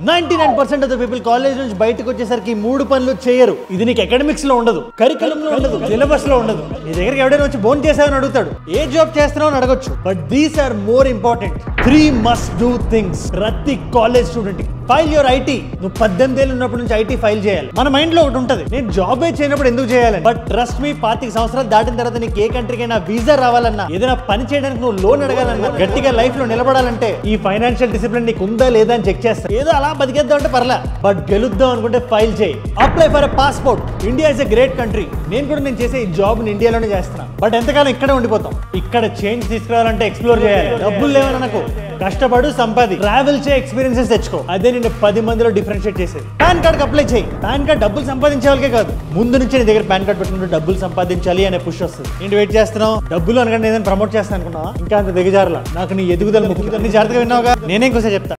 ninety nine percent of the people college నుంచి బయటకు వచ్చేసరికి ఈ మూడు పనులు చేయరు ఇది నీకు అకాడమిక్స్ లో ఉండదు కరికులం లో ఉండదు సిలబస్ లో ఉండదు నీ దగ్గరికి ఎవడైనా వచ్చి బోన్ చేసావని అడుగుతాడు ఏ జాబ్ చేస్తున్నావు అని అడగొచ్చు but these are more important three must do things ప్రతి college student file your IT నువ్వు పద్దెనిమిది ఏళ్ళు ఉన్నప్పటి నుంచి ఐటీ ఫైల్ చేయాలి మన మైండ్ లో ఒకటి ఉంటుంది నేను జాబే చేయనప్పుడు ఎందుకు చేయాలి బట్ ట్రస్ట్ మీ పాతిక సంవత్సరాలు దాటిన తర్వాత నీకు ఏ కంట్రీకైనా వీసా రావాలన్నా ఏదైనా పని చేయడానికి నువ్వు లోన్ అడగాలన్నా గట్టిగా లైఫ్ లో నిలబడాలంటే ఈ ఫైనాన్షియల్ డిసిప్లిన్ నీకు ఉందా లేదా అని చెక్ చేస్తా ఏదో అలా బతికేద్దాం అంటే పర్లే బట్ గెలుద్దాం అనుకుంటే ఫైల్ చేయి apply for a passport India is a great country నేను కూడా నేను చేసే ఈ జాబ్ ఇండియాలోనే చేస్తున్నా బట్ ఎంతకాలం ఇక్కడే ఉండిపోతాం ఇక్కడ చేంజ్ తీసుకురావాలంటే ఎక్స్ప్లోర్ చేయాలి డబ్బులు లేవని నాకు కష్టపడు సంపాది ట్రావెల్ చేయ ఎక్స్పీరియన్సెస్ తెచ్చుకో అదే నేను పది మందిలో డిఫరెన్షియేట్ చేసేది పాన్ కార్డ్ అప్లై చేయి పాన్ కార్డ్ డబ్బులు సంపాదించే వాళ్ళకే కాదు ముందు నుంచి నీ దగ్గర పాన్ కార్డ్ పెట్టుకుంటే డబ్బులు సంపాదించాలి అనే పుష్ వస్తుంది ఏంటి వెయిట్ చేస్తున్నావు డబ్బులు అనగానే ఏదైనా ప్రమోట్ చేస్తాను అనుకున్నావా ఇంకా అంత దిగజారులా నాకు నీ ఎదుగుదల ముఖ్యం నీ జాగ్రత్తగా విన్నావుగా నేనే ఇంకోసారి చెప్తా